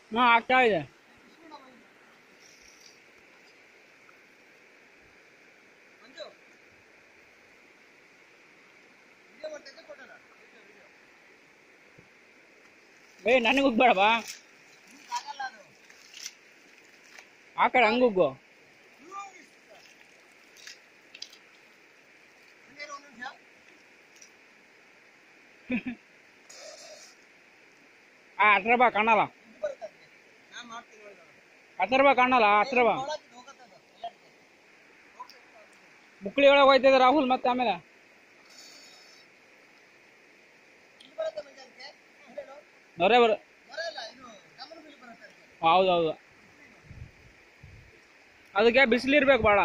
ಹಾಂ ಆಗ್ತಾ ಇದೆ ಏ ನನಗೆ ಉಗ್ಬೇಡವಾ ಆ ಕಡೆ ಹಂಗುಗ್ಗು ಆ ಹತ್ರ ಬಾ ಕಾಣಲ್ಲ ಹತ್ರ ಬಾ ಕಾಣಲ್ಲ ಹತ್ರ ಬಾ ಮುಕ್ಳಿ ಒಳಗೆ ಹೋಯ್ತಿದೆ ರಾಹುಲ್ ಮತ್ತೆ ಆಮೇಲೆ ನೊರೆ ಬರ ಹೌದೌದು ಅದಕ್ಕೆ ಬಿಸಿಲಿರ್ಬೇಕು ಭಾಳ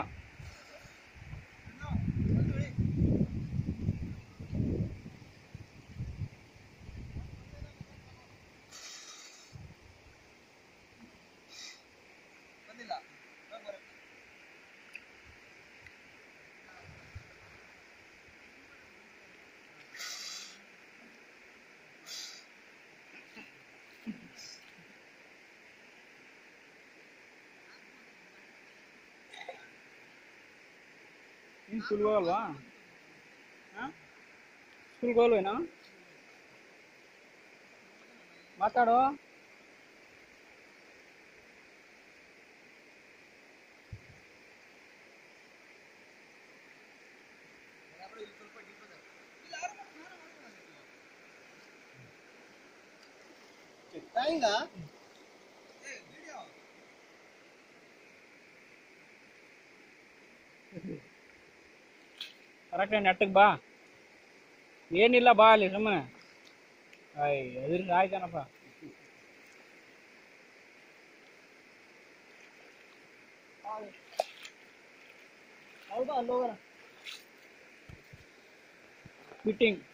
ನೀನು ಸ್ಕೂಲ್ಗೆ ಹೋಗಲ್ವಾ ಹಾಂ ಸ್ಕೂಲ್ಗೆ ಹೋಗಲ್ವೇನಾ ಮಾತಾಡು ಕರೆಕ್ಟ್ ನೆಟ್ಟಗೆ ಬಾ ಏನಿಲ್ಲ ಬಾ ಅಲ್ಲಿ ಸುಮ್ಮನೆ ಅಯ್ಯ ಎದುರು ಆಯ್ತಾನಪ್ಪ ಹೌದಾ ಅಲ್ಲೋಗರ ಫಿಟ್ಟಿಂಗ್